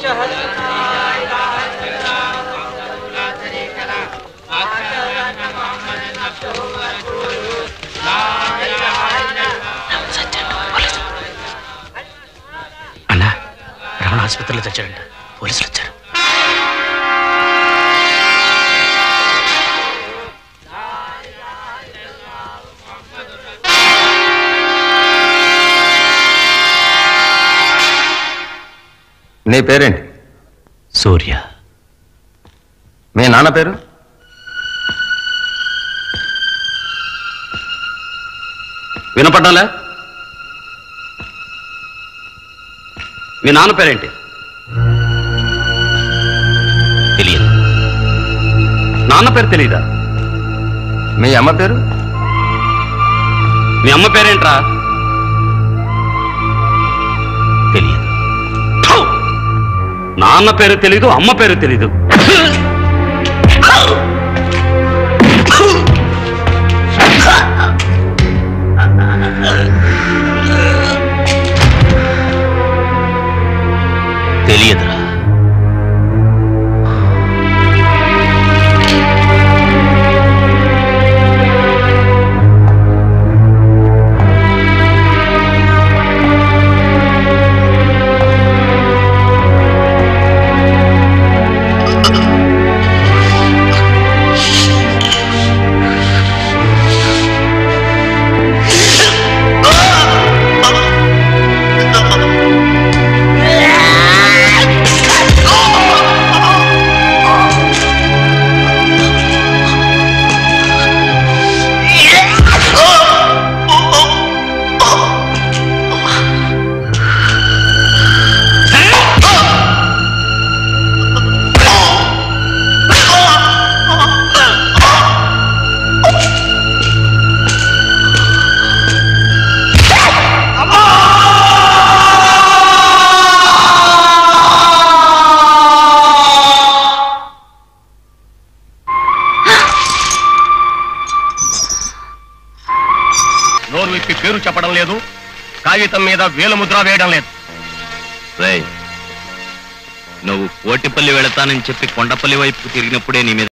అన్నా రమణ ఆసుపత్రిలో తెచ్చాడంట పోలీసులు వచ్చారు నీ పేరేంటి సూర్య మీ నాన్న పేరు వినపడ్డాలే మీ నాన్న పేరేంటి తెలియదు నాన్న పేరు తెలియదా మీ అమ్మ పేరు మీ అమ్మ పేరేంట్రా తెలియదు థు! నాన్న పేరు తెలీదు అమ్మ పేరు తెలీదు తెలియదురా నోరు విప్పి పేరు చెప్పడం లేదు కాగితం మీద వేలు ముద్ర వేయడం లేదు రేయ్ నువ్వు కోటిపల్లి వెళతానని చెప్పి కొండపల్లి వైపు తిరిగినప్పుడే నీ మీద